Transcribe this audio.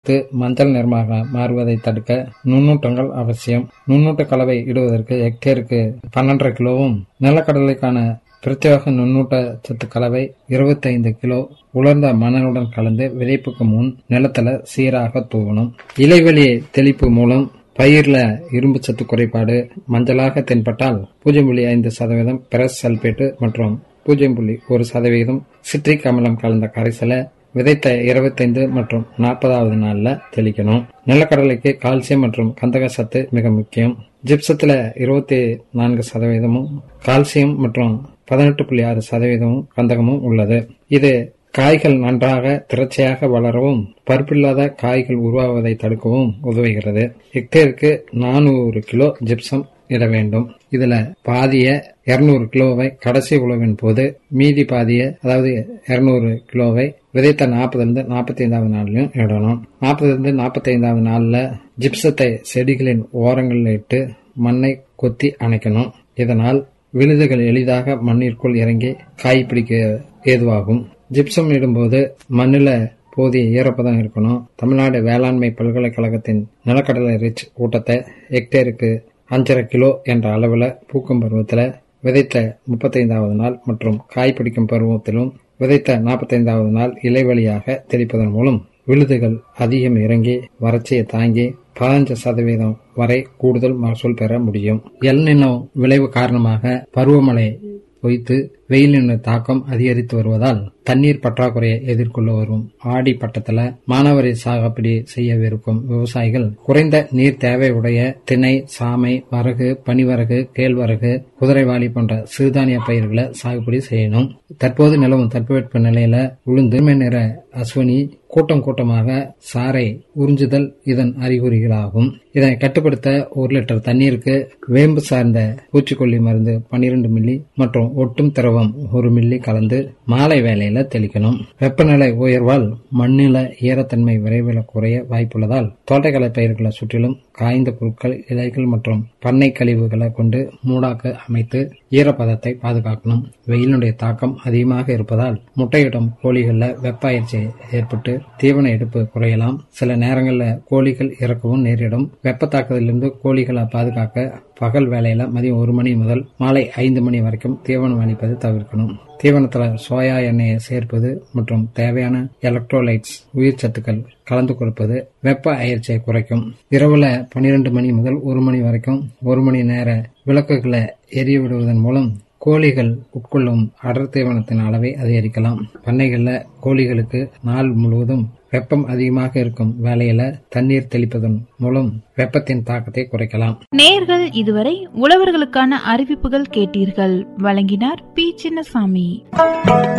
பூத்து மஞ்சள் நிறமாக மாறுவதை தடுக்க நுண்ணூட்டங்கள் அவசியம் நுண்ணூட்ட கலவை இடுவதற்கு ஹெக்டேருக்கு பன்னெண்டரை கிலோவும் நிலக்கடலைக்கான பிரத்யேக நுண்ணூட்ட சத்து கலவை 25 கிலோ உலர்ந்த மணலுடன் கலந்து விதைப்புக்கு முன் நிலத்துல சீராக தூவணும் இலைவெளி தெளிப்பு மூலம் பயிர்ல இரும்பு சத்து குறைபாடு மஞ்சளாக தென்பட்டால் பூஜ்ஜியம் புள்ளி ஐந்து சதவீதம் பெரஸ் சல்பேட்டு மற்றும் பூஜ்ஜியம் புள்ளி ஒரு சதவீதம் சிட்ரிக் அமிலம் கலந்த கரைசலை விதைத்த இருபத்தைந்து மற்றும் நாற்பதாவது நாள்ல தெளிக்கணும் நிலக்கடலைக்கு கால்சியம் மற்றும் கந்தக சத்து மிக முக்கியம் ஜிப்சத்துல இருபத்தி நான்கு சதவீதமும் கால்சியம் மற்றும் பதினெட்டு புள்ளி ஆறு சதவீதமும் கந்தகமும் உள்ளது இது காய்கள் நன்றாக திரட்சியாக வளரவும் பருப்பில்லாத காய்கள் உருவாவதை தடுக்கவும் உதவுகிறது ஹெக்டேருக்கு நானூறு கிலோ ஜிப்சம் இட வேண்டும் இதுல பாதிய 200 கிலோவை கடைசி உழவின் போது மீதி பாதிய அதாவது 200 கிலோவை விதைத்த நாற்பதுல இருந்து நாற்பத்தி ஐந்தாவது நாள்லயும் இடணும் நாற்பதுல இருந்து நாற்பத்தி ஐந்தாவது நாள்ல ஜிப்சத்தை செடிகளின் ஓரங்களில் இட்டு மண்ணை கொத்தி அணைக்கணும் இதனால் விழுதுகள் எளிதாக மண்ணிற்குள் இறங்கி காய் பிடிக்க ஏதுவாகும் ஜிப்சம் இடும்போது மண்ணில் போதிய ஈரப்பதம் இருக்கணும் தமிழ்நாடு வேளாண்மை பல்கலைக்கழகத்தின் நிலக்கடலை ரிச் ஊட்டத்தை ஹெக்டேருக்கு அஞ்சரை கிலோ என்ற அளவில் பூக்கும் பருவத்தில் விதைத்த முப்பத்தைந்தாவது நாள் மற்றும் காய் பிடிக்கும் பருவத்திலும் விதைத்த நாற்பத்தைந்தாவது நாள் இலை வழியாக தெளிப்பதன் மூலம் விழுதுகள் அதிகம் இறங்கி வறட்சியை தாங்கி பதினஞ்சு சதவீதம் வரை கூடுதல் மகசூல் பெற முடியும் எல்நினோ விளைவு காரணமாக பருவமழை பொய்த்து வெயிலின் தாக்கம் அதிகரித்து வருவதால் தண்ணீர் பற்றாக்குறையை எதிர்கொள்ள வரும் ஆடி பட்டத்துல மானாவாரி சாகுபடி செய்யவிருக்கும் விவசாயிகள் குறைந்த நீர் தேவையுடைய திணை சாமை வரகு பனிவரகு கேழ்வரகு குதிரைவாளி போன்ற சிறுதானிய பயிர்களை சாகுபடி செய்யணும் தற்போது நிலவும் தட்பவெட்ப நிலையில உளுந்து நிற அஸ்வினி கூட்டம் கூட்டமாக சாறை உறிஞ்சுதல் இதன் அறிகுறிகளாகும் இதனை கட்டுப்படுத்த ஒரு லிட்டர் தண்ணீருக்கு வேம்பு சார்ந்த பூச்சிக்கொல்லி மருந்து 12 மில்லி மற்றும் ஒட்டும் திரவம் ஒரு மில்லி கலந்து மாலை வேளையில தெளிக்கணும் வெப்பநிலை உயர்வால் மண்ணில ஈரத்தன்மை விரைவில் குறைய வாய்ப்புள்ளதால் தோட்டக்கலை பயிர்களை சுற்றிலும் காய்ந்த பொருட்கள் இலைகள் மற்றும் பண்ணை கழிவுகளை கொண்டு மூடாக்கு அமைத்து ஈரப்பதத்தை பாதுகாக்கணும் வெயிலுடைய தாக்கம் அதிகமாக இருப்பதால் முட்டையிடும் கோழிகள்ல வெப்ப அயற்சி ஏற்பட்டு தீவன எடுப்பு குறையலாம் சில நேரங்களில் கோழிகள் இறக்கவும் நேரிடும் வெப்ப தாக்குதலிருந்து கோழிகளை பாதுகாக்க பகல் வேளையில மதியம் ஒரு மணி முதல் மாலை ஐந்து மணி வரைக்கும் தீவனம் அளிப்பதை தவிர்க்கணும் தீவனத்துல சோயா எண்ணெயை சேர்ப்பது மற்றும் தேவையான எலக்ட்ரோலைட்ஸ் உயிர் சத்துக்கள் கலந்து கொடுப்பது வெப்ப அயற்சியை குறைக்கும் இரவுல பன்னிரண்டு மணி முதல் ஒரு மணி வரைக்கும் ஒரு மணி நேர விளக்குகளை எரிய விடுவதன் மூலம் கோழிகள் உட்கொள்ளும் அடர் தீவனத்தின் அளவை அதிகரிக்கலாம் பண்ணைகள்ல கோழிகளுக்கு நாள் முழுவதும் வெப்பம் அதிகமாக இருக்கும் வேளையில தண்ணீர் தெளிப்பதன் மூலம் வெப்பத்தின் தாக்கத்தை குறைக்கலாம் நேர்கள் இதுவரை உழவர்களுக்கான அறிவிப்புகள் கேட்டீர்கள் வழங்கினார் பி சின்னசாமி